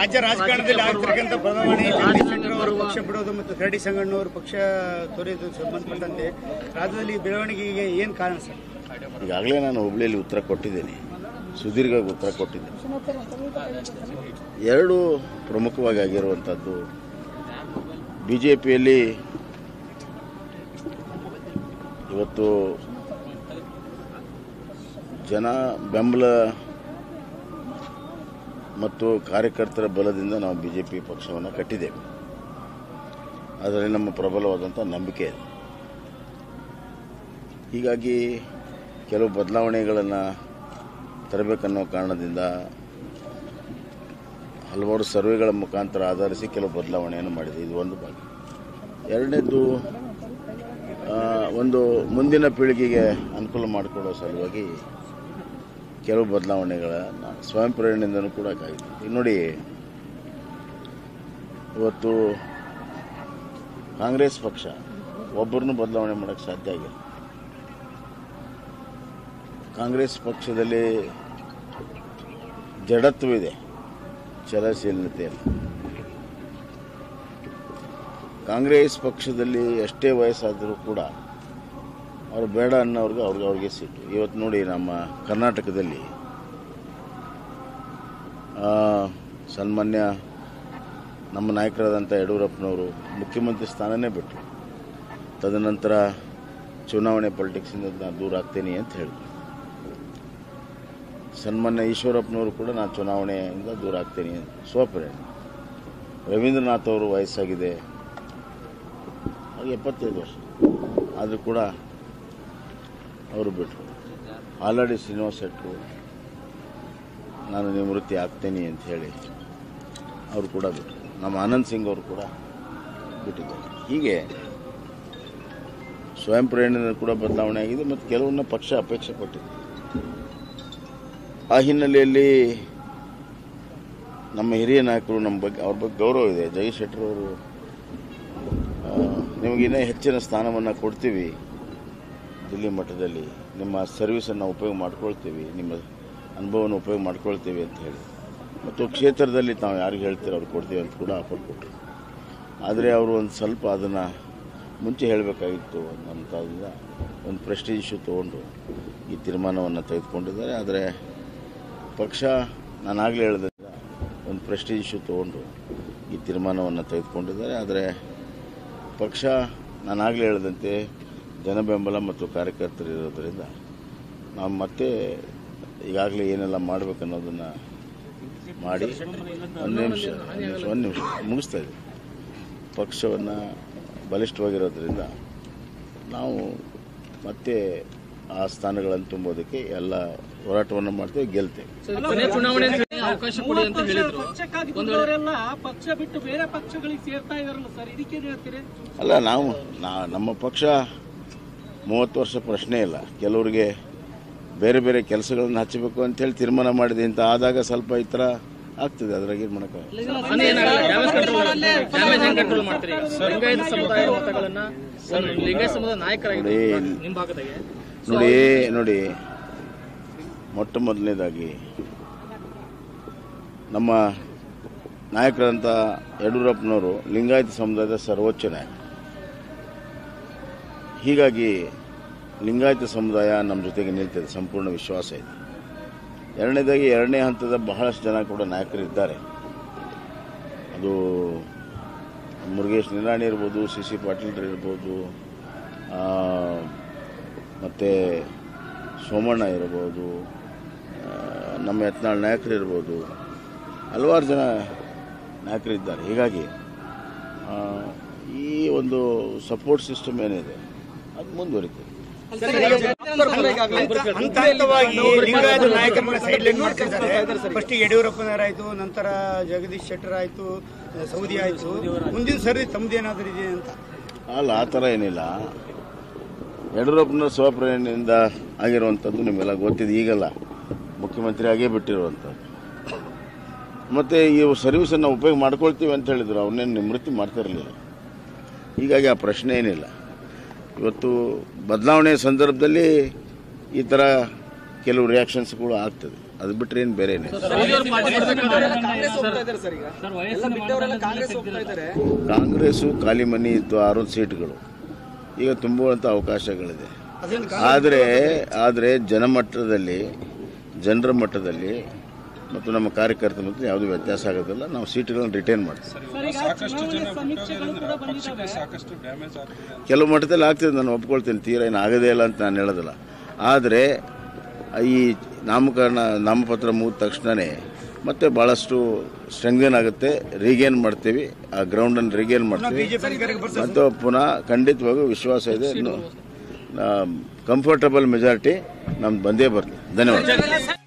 ರಾಜ್ಯ ರಾಜಕಾರಣದಲ್ಲಿ ಆಗ್ತಿರ್ತಕ್ಕಂಥ ಬದಲಾವಣೆ ಜಗದೀಶ್ ಶೆಟ್ಟರ್ ಅವರು ಪಕ್ಷ ಬಿಡೋದು ಮತ್ತು ಕರಡಿ ಸಂಗಣ್ಣವರು ಪಕ್ಷ ತೊರೆಯೋದು ಸಂಬಂಧಪಟ್ಟಂತೆ ರಾಜ್ಯದಲ್ಲಿ ಬೆಳವಣಿಗೆಗೆ ಏನು ಕಾರಣ ಸರ್ ಈಗಾಗಲೇ ನಾನು ಹುಬ್ಳಿಯಲ್ಲಿ ಉತ್ತರ ಕೊಟ್ಟಿದ್ದೇನೆ ಸುದೀರ್ಘವಾಗಿ ಉತ್ತರ ಕೊಟ್ಟಿದ್ದೇನೆ ಎರಡು ಪ್ರಮುಖವಾಗಿ ಆಗಿರುವಂಥದ್ದು ಬಿ ಜೆ ಪಿಯಲ್ಲಿ ಇವತ್ತು ಜನ ಬೆಂಬಲ ಮತ್ತು ಕಾರ್ಯಕರ್ತರ ಬಲದಿಂದ ನಾವು ಬಿ ಜೆ ಪಿ ಪಕ್ಷವನ್ನು ಕಟ್ಟಿದ್ದೇವೆ ಅದರಲ್ಲಿ ನಮ್ಮ ಪ್ರಬಲವಾದಂಥ ನಂಬಿಕೆ ಇದೆ ಹೀಗಾಗಿ ಕೆಲವು ಬದಲಾವಣೆಗಳನ್ನು ತರಬೇಕನ್ನೋ ಕಾರಣದಿಂದ ಹಲವಾರು ಸರ್ವೆಗಳ ಮುಖಾಂತರ ಆಧರಿಸಿ ಕೆಲವು ಬದಲಾವಣೆಯನ್ನು ಮಾಡಿದೆ ಇದು ಒಂದು ಭಾಗ ಎರಡನೇದು ಆ, ಒಂದು ಮುಂದಿನ ಪೀಳಿಗೆಗೆ ಅನುಕೂಲ ಮಾಡಿಕೊಡೋ ಸಲುವಾಗಿ ಕೆಲವು ಬದಲಾವಣೆಗಳನ್ನು ಸ್ವಯಂ ಪ್ರೇರಣೆಯಿಂದನೂ ಕೂಡ ಆಗಿದೆ ಈಗ ನೋಡಿ ಇವತ್ತು ಕಾಂಗ್ರೆಸ್ ಪಕ್ಷ ಒಬ್ಬರನ್ನು ಬದಲಾವಣೆ ಮಾಡೋಕ್ಕೆ ಸಾಧ್ಯ ಆಗಿಲ್ಲ ಕಾಂಗ್ರೆಸ್ ಪಕ್ಷದಲ್ಲಿ ಜಡತ್ವವಿದೆ ಚಲಶೀಲತೆ ಇಲ್ಲ ಕಾಂಗ್ರೆಸ್ ಪಕ್ಷದಲ್ಲಿ ಎಷ್ಟೇ ವಯಸ್ಸಾದರೂ ಕೂಡ ಅವ್ರು ಬೇಡ ಅನ್ನೋರ್ಗೆ ಅವ್ರಿಗೆ ಅವ್ರಿಗೆ ಸಿಟ್ಟು ಇವತ್ತು ನೋಡಿ ನಮ್ಮ ಕರ್ನಾಟಕದಲ್ಲಿ ಆ, ಸನ್ಮಾನ್ಯ ನಮ್ಮ ನಾಯಕರಾದಂಥ ಯಡಿಯೂರಪ್ಪನವರು ಮುಖ್ಯಮಂತ್ರಿ ಸ್ಥಾನನೇ ಬಿಟ್ಟರು ತದನಂತರ ಚುನಾವಣೆ ಪೊಲಿಟಿಕ್ಸಿಂದ ನಾನು ದೂರ ಆಗ್ತೇನೆ ಅಂತ ಹೇಳಿದ್ರು ಸನ್ಮಾನ್ಯ ಈಶ್ವರಪ್ಪನವರು ಕೂಡ ನಾನು ಚುನಾವಣೆಯಿಂದ ದೂರ ಆಗ್ತೇನೆ ಸ್ವಪ್ರೇರಣೆ ರವೀಂದ್ರನಾಥ್ ಅವರು ವಯಸ್ಸಾಗಿದೆ ಅವ್ರಿಗೆ ಎಪ್ಪತ್ತೈದು ವರ್ಷ ಆದರೂ ಕೂಡ ಅವರು ಬಿಟ್ಟರು ಆಲ್ರೆಡಿ ಶ್ರೀನಿವಾಸ್ ಶೆಟ್ಟರು ನಾನು ನಿವೃತ್ತಿ ಆಗ್ತೇನೆ ಅಂತ ಹೇಳಿ ಅವರು ಕೂಡ ಬಿಟ್ಟರು ನಮ್ಮ ಆನಂದ್ ಸಿಂಗ್ ಅವರು ಕೂಡ ಬಿಟ್ಟಿದ್ದಾರೆ ಹೀಗೆ ಸ್ವಯಂ ಪ್ರೇರಣೆ ಕೂಡ ಬದಲಾವಣೆ ಆಗಿದೆ ಮತ್ತು ಕೆಲವನ್ನ ಪಕ್ಷ ಅಪೇಕ್ಷೆ ಪಟ್ಟಿದೆ ಆ ಹಿನ್ನೆಲೆಯಲ್ಲಿ ನಮ್ಮ ಹಿರಿಯ ನಾಯಕರು ನಮ್ಮ ಬಗ್ಗೆ ಅವ್ರ ಬಗ್ಗೆ ಗೌರವ ಇದೆ ಜಗದೀಶ್ ಶೆಟ್ಟರ್ ಅವರು ನಿಮಗಿನ್ನೂ ಹೆಚ್ಚಿನ ಸ್ಥಾನವನ್ನು ಕೊಡ್ತೀವಿ ದಿಲ್ಲಿ ಮಟ್ಟದಲ್ಲಿ ನಿಮ್ಮ ಸರ್ವಿಸನ್ನು ಉಪಯೋಗ ಮಾಡ್ಕೊಳ್ತೀವಿ ನಿಮ್ಮ ಅನುಭವವನ್ನು ಉಪಯೋಗ ಮಾಡ್ಕೊಳ್ತೀವಿ ಅಂತ ಹೇಳಿ ಮತ್ತು ಕ್ಷೇತ್ರದಲ್ಲಿ ತಾವು ಯಾರಿಗೆ ಹೇಳ್ತೀರೋ ಅವ್ರು ಕೊಡ್ತೀವಿ ಅಂತ ಕೂಡ ಆಫರ್ ಕೊಟ್ಟರು ಆದರೆ ಅವರು ಒಂದು ಸ್ವಲ್ಪ ಅದನ್ನು ಮುಂಚೆ ಹೇಳಬೇಕಾಗಿತ್ತು ಅನ್ನೋಂಥದ್ರಿಂದ ಒಂದು ಪ್ರೆಸ್ಟೀಜ್ ಇಶ್ಯೂ ತೊಗೊಂಡು ಈ ತೀರ್ಮಾನವನ್ನು ತೆಗೆದುಕೊಂಡಿದ್ದಾರೆ ಆದರೆ ಪಕ್ಷ ನಾನು ಆಗಲೇ ಹೇಳಿದ್ರಿಂದ ಒಂದು ಪ್ರೆಸ್ಟೀಜ್ ಇಶ್ಯೂ ತೊಗೊಂಡು ಈ ತೀರ್ಮಾನವನ್ನು ತೆಗೆದುಕೊಂಡಿದ್ದಾರೆ ಆದರೆ ಪಕ್ಷ ನಾನು ಆಗಲೇ ಹೇಳಿದಂತೆ ಜನಬೆಂಬಲ ಮತ್ತು ಕಾರ್ಯಕರ್ತರು ಇರೋದರಿಂದ ನಾವು ಮತ್ತೆ ಈಗಾಗಲೇ ಏನೆಲ್ಲ ಮಾಡಬೇಕನ್ನೋದನ್ನು ಮಾಡಿ ಒಂದು ನಿಮಿಷ ಒಂದು ನಿಮಿಷ ಒಂದು ನಿಮಿಷ ಮುಗಿಸ್ತಾ ಇದ್ದೀವಿ ಪಕ್ಷವನ್ನು ಬಲಿಷ್ಠವಾಗಿರೋದ್ರಿಂದ ನಾವು ಮತ್ತೆ ಆ ಸ್ಥಾನಗಳನ್ನು ತುಂಬೋದಕ್ಕೆ ಎಲ್ಲ ಹೋರಾಟವನ್ನು ಮಾಡ್ತೇವೆ ಗೆಲ್ತೇವೆ ಕೊನೆ ಚುನಾವಣೆ ಅಂತ ಹೇಳಿ ಅವಕಾಶ ಕೊಡಿ ಅಂತ ಹೇಳಿದ್ರು ಪಕ್ಷಕ್ಕಾಗಿ ದುಡಿದವರೆಲ್ಲ ಪಕ್ಷ ಬಿಟ್ಟು ಬೇರೆ ಪಕ್ಷಗಳಿಗೆ ಸೇರ್ತಾ ಇದಾರಲ್ಲ ಸರ್ ಇದಕ್ಕೇನು ಹೇಳ್ತೀರಿ ಅಲ್ಲ ನಾವು ನಾ ನಮ್ಮ ಪಕ್ಷ ಮೂವತ್ತು ವರ್ಷ ಪ್ರಶ್ನೆ ಇಲ್ಲ ಕೆಲವರಿಗೆ ಬೇರೆ ಬೇರೆ ಕೆಲಸಗಳನ್ನು ಹಚ್ಚಬೇಕು ಅಂತೇಳಿ ತೀರ್ಮಾನ ಮಾಡಿದೆ ಅಂತ ಆದಾಗ ಸ್ವಲ್ಪ ಈ ಥರ ಆಗ್ತದೆ ಅದ್ರಾಗ ಏನು ಮಾಡೋಕ್ಕಾಗಲ್ಲ ಮನೆ ಏನಾಗಲ್ಲ ಡ್ಯಾಮೇಜ್ ಕಂಟ್ರೋಲ್ ಡ್ಯಾಮೇಜ್ ಹೆಂಗ್ ಕಂಟ್ರೋಲ್ ಮಾಡ್ತೀರಿ ಲಿಂಗಾಯತ ಸಮುದಾಯದ ಮತಗಳನ್ನ ಒಂದು ಲಿಂಗಾಯತ ಸಮುದಾಯ ನಾಯಕರಾಗಿದೆ ನೋಡಿ. ನಿಮ್ಮ ಭಾಗದಾಗೆ ನೋಡಿ ನೋಡಿ ಮೊಟ್ಟ ಮೊದಲನೇದಾಗಿ ನಮ್ಮ ನಾಯಕರಂತ ಯಡಿಯೂರಪ್ಪನವರು ಲಿಂಗಾಯತ ಸಮುದಾಯದ ಸರ್ವೋಚ್ಚ ನಾಯಕ ಹೀಗಾಗಿ ಲಿಂಗಾಯತ ಸಮುದಾಯ ನಮ್ಮ ಜೊತೆಗೆ ನಿಲ್ತದೆ ಸಂಪೂರ್ಣ ವಿಶ್ವಾಸ ಇದೆ ಎರಡನೇದಾಗಿ ಎರಡನೇ ಹಂತದ ಬಹಳಷ್ಟು ಜನ ಕೂಡ ನಾಯಕರಿದ್ದಾರೆ ಅದು ಮುರುಗೇಶ್ ನಿರಾಣಿ ಇರ್ಬೋದು ಸಿ ಸಿ ಪಾಟೀಲ್ ಇರ್ಬೋದು ಮತ್ತು ಸೋಮಣ್ಣ ಇರ್ಬೋದು ಆ, ನಮ್ಮ ಯತ್ನಾಳ್ ನಾಯಕರು ಇರ್ಬೋದು ಹಲವಾರು ಜನ ನಾಯಕರಿದ್ದಾರೆ ಹೀಗಾಗಿ ಆ, ಈ ಒಂದು ಸಪೋರ್ಟ್ ಸಿಸ್ಟಮ್ ಏನಿದೆ ಅದು ಮುಂದುವರಿತದೆ ಹಂತ ಹಂತವಾಗಿ ಲಿಂಗಾಯತ ನಾಯಕರನ್ನ ಸೈಡ್ ಲೈನ್ ಮಾಡ್ತಿದ್ದಾರೆ ಫಸ್ಟ್ ಯಡಿಯೂರಪ್ಪನವರಾಯ್ತು ನಂತರ ಜಗದೀಶ್ ಶೆಟ್ಟರ್ ಆಯ್ತು ಸೌದಿ ಆಯ್ತು ಮುಂದಿನ ಸರಿ ತಮ್ದೇನಾದ್ರೂ ಇದೆ ಅಂತ ಅಲ್ಲ ಆ ಥರ ಏನಿಲ್ಲ ಯಡಿಯೂರಪ್ಪನ ಸ್ವಪ್ರೇರಣೆಯಿಂದ ಆಗಿರುವಂಥದ್ದು ನಿಮಗೆಲ್ಲ ಗೊತ್ತಿದೆ ಈಗಲ್ಲ ಮುಖ್ಯಮಂತ್ರಿ ಆಗೇ ಬಿಟ್ಟಿರುವಂಥದ್ದು ಮತ್ತು ಈ ಸರ್ವಿಸನ್ನು ಉಪಯೋಗ ಮಾಡ್ಕೊಳ್ತೀವಿ ಅಂತ ಹೇಳಿದ್ರು ಅವನ್ನೇನು ನಿವೃತ್ತಿ ಮಾಡ್ತಿರಲಿಲ್ಲ ಹೀಗಾಗಿ ಆ ಪ್ರಶ್ನೆ ಏನಿಲ್ಲ ಇವತ್ತು ಬದಲಾವಣೆ ಸಂದರ್ಭದಲ್ಲಿ ಈ ಥರ ಕೆಲವು ರಿಯಾಕ್ಷನ್ಸ್ಗಳು ಆಗ್ತದೆ ಅದು ಬಿಟ್ಟರೆ ಏನು ಬೇರೆ ಏನಿಲ್ಲ ಮೋದಿಯವರು ಪಾರ್ಟಿ ಮಾಡ್ಬೇಕಾದ್ರೆ ಕಾಂಗ್ರೆಸ್ ಹೋಗ್ತಾ ಇದ್ದಾರೆ ಸರ್ ಈಗ ಎಲ್ಲ ಬಿಟ್ಟವರೆಲ್ಲ ಕಾಂಗ್ರೆಸ್ ಹೋಗ್ತಾ ಇದ್ದಾರೆ ಕಾಂಗ್ರೆಸ್ಸು ಖಾಲಿ ಮನಿ ಇತ್ತು ಆರು ಸೀಟ್ಗಳು ಈಗ ತುಂಬುವಂಥ ಅವಕಾಶಗಳಿದೆ ಅದರಿಂದ ಆದರೆ ಆದರೆ ಜನಮಟ್ಟದಲ್ಲಿ ಜನರ ಮಟ್ಟದಲ್ಲಿ ಮತ್ತು ನಮ್ಮ ಕಾರ್ಯಕರ್ತರ ಮಧ್ಯೆ ಯಾವುದೂ ವ್ಯತ್ಯಾಸ ಆಗೋದಿಲ್ಲ ನಾವು ಸೀಟ್ಗಳನ್ನು ರಿಟೈನ್ ಮಾಡ್ತೀವಿ ಸರ್ ಈಗ ಚುನಾವಣೆ ಸಮೀಕ್ಷೆಗಳು ಕೂಡ ಬಂದಿದ್ದಾವೆ ಕೆಲವು ಮಟ್ಟದಲ್ಲಿ ಆಗ್ತದೆ ನಾನು ಒಪ್ಕೊಳ್ತೀನಿ ತೀರಾ ಏನು ಆಗೋದೇ ಇಲ್ಲ ಅಂತ ನಾನು ಹೇಳೋದಿಲ್ಲ ಆದರೆ ಈ ನಾಮಕರಣ ನಾಮಪತ್ರ ಮುಗಿದ ತಕ್ಷಣವೇ ಮತ್ತೆ ಭಾಳಷ್ಟು ಸ್ಟ್ರೆಂಗನ್ ಆಗುತ್ತೆ ರೀಗೇನ್ ಮಾಡ್ತೀವಿ ಆ ಗ್ರೌಂಡನ್ನು ರೀಗೇನ್ ಮಾಡ್ತೀವಿ ಬಿಜೆಪಿ ಅಧಿಕಾರಕ್ಕೆ ಬರ್ತದೆ ಮತ್ತು ಪುನಃ ಖಂಡಿತವಾಗೂ ವಿಶ್ವಾಸ ಇದೆ ಕಂಫರ್ಟಬಲ್ ಮೆಜಾರಿಟಿ ನಮ್ದು ಬಂದೇ ಬರ್ತದೆ ಧನ್ಯವಾದ